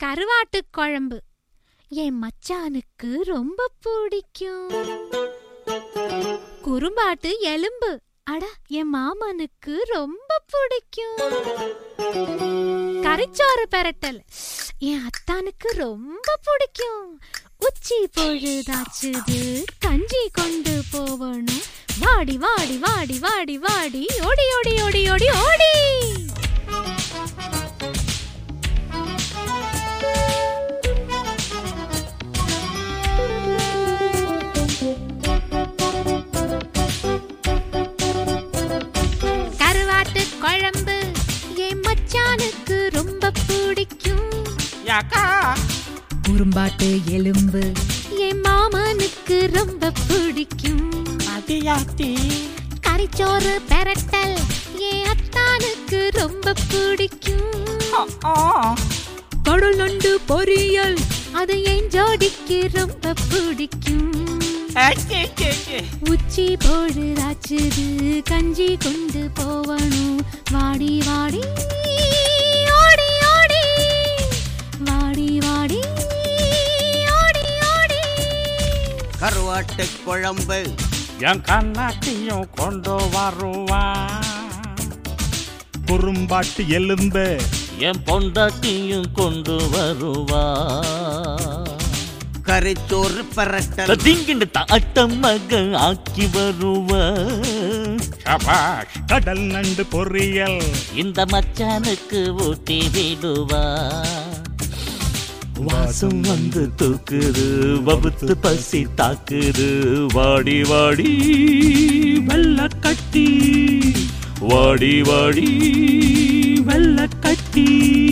கருவாட்டு குழம்பு என் மச்சானுக்கு ரொம்ப பிடிக்கும் குறும்பாட்டு எலும்பு அட என் மாமனுக்கு ரொம்ப பிடிக்கும் கரிச்சோறு பெரட்டல் என் அத்தானுக்கு ரொம்ப பிடிக்கும் உச்சி பொழுதாச்சுது கஞ்சி கொண்டு போவணும் வாடி வாடி வாடி வாடி வாடி ஓடி ஓடி ஓடி ஓடி ஓடி கருவாட்டு குழம்பு என் மச்சானுக்கு ரொம்ப பிடிக்கும் யாக்கா குறும்பாட்டு எலும்பு என் மாமனுக்கு ரொம்ப பிடிக்கும் அடியாத்தி கரிச்சோறு பெரட்டல் என் அத்தானுக்கு ரொம்ப பிடிக்கும் கடல் நண்டு பொரியல் அது என் ஜோடிக்கு ரொம்ப பிடிக்கும் உச்சி பொழுதாச்சுது கஞ்சி கொண்டு போவணும் வாடி வாடி ஓடி ஓடி வாடி வாடி ஓடி ஓடி கருவாட்டு குழம்பு என் கண்ணாட்டியும் கொண்டு வருவா குறும்பாட்டு எலும்பு என் பொண்டாட்டியும் கொண்டு வருவா கரிச்சோறு பரட்டல் திங்கிண்டு தாட்டம் மக ஆக்கி வருவா சபாஷ் கடல் நண்டு பொரியல் இந்த மச்சானுக்கு ஊட்டி விடுவா வாசம் வந்து தூக்குது வகுத்து பசி தாக்குது வாடி வாடி வெள்ள கட்டி வாடி வாடி வெள்ள கட்டி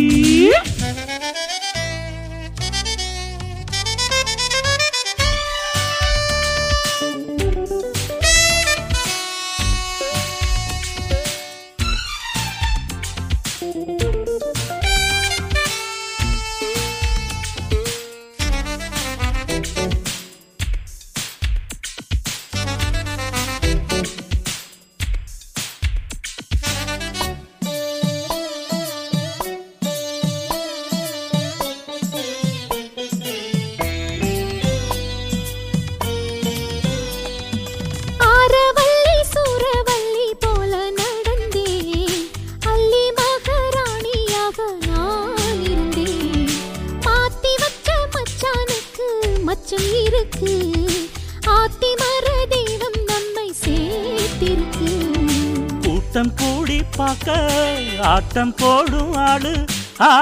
ஆரவல்லி சூரவல்லி போல நடந்தேன் அள்ளி மகாராணியாக நான் இருந்தேன் மாத்தி வச்ச மச்சானுக்கு மச்சம் இருக்கு ஆத்தி மர தெய்வம் நம்மை சேர்த்திருக்கு கூட்டம் கூடி பார்க்க ஆட்டம் போடும் ஆளு ஆ,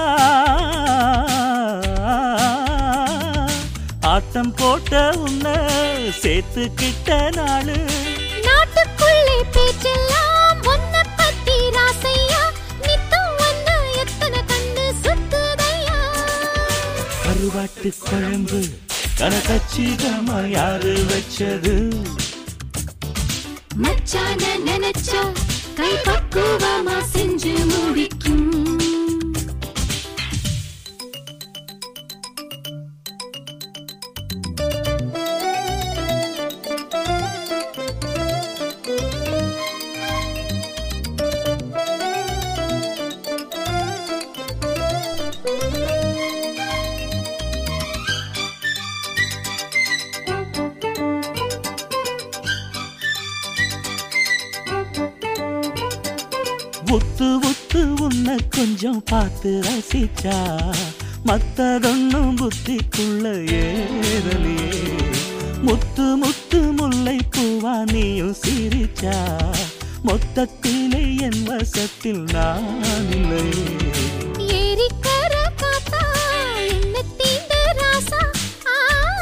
ஆட்டம் போட்ட உன்னை சேர்த்துக்கிட்ட நாளு நாட்டுக்குள்ளே பேச்செல்லாம் ஒன்ன பத்தி ராசையா நித்தம் ஒன்ன எத்தனை கண்டு சுத்துதையா கருவாட்டு குழம்பு கனகச்சிதமா யாரு வச்சது மச்சான நினைச்சா கை பக்குவமா செஞ்சு முடிக்கும் உத்து உத்து உன்னை கொஞ்சம் பார்த்து ரசிச்சா மத்ததொன்னும் புத்திக்குள்ள ஏறலையே முத்து முத்து முல்லை பூவா நீயும் சிரிச்சா மொத்தத்திலே என் வசத்தில் நான் இல்லையே ஏரிக்கர காத்தா என்ன தீண்ட ராசா ஆ,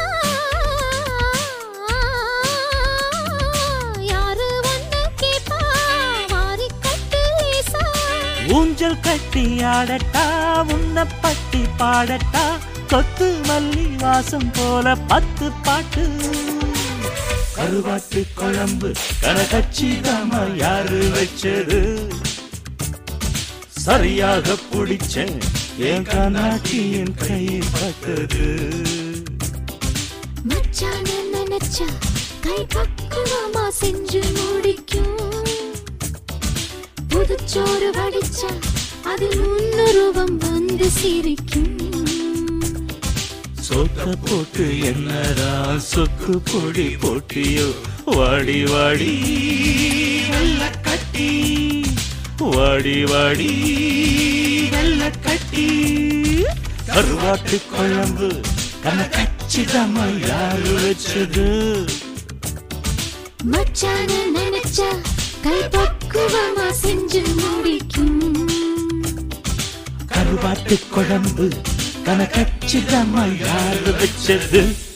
யாரு ஒன்ன கேப்பா வாரி கட்டு லேசா ஊஞ்சல் கட்டி ஆடட்டா உன்னை பத்தி பாடட்டா கொத்து மல்லி வாசம் போல பத்து பாட்டு கருவாட்டு குழம்பு கனகச்சிதமா யாரு வச்சது சரியாக பிடிச்சேன் என் கண்ணாட்டியின் கை பட்டது மச்சான நினைச்சா கை பக்குவமா செஞ்சு முடிக்கும் புதுச்சோறு வடிச்சா அதில் முன்னுருவம் வந்து சிரிக்கும் சோத்த போட்டு என்னடா சொக்கு பொடி போட்டியோ வாடி வாடி வெள்ள கட்டி வாடி வாடி வெள்ள கட்டி கருவாட்டு குழம்பு கண்ண கச்சிதமா யாரு வச்சது மச்சான நினைச்சா கை பக்குவமா செஞ்சு முடிக்கும் கருவாட்டு குழம்பு கண கச்சிதமா யாரு வச்சது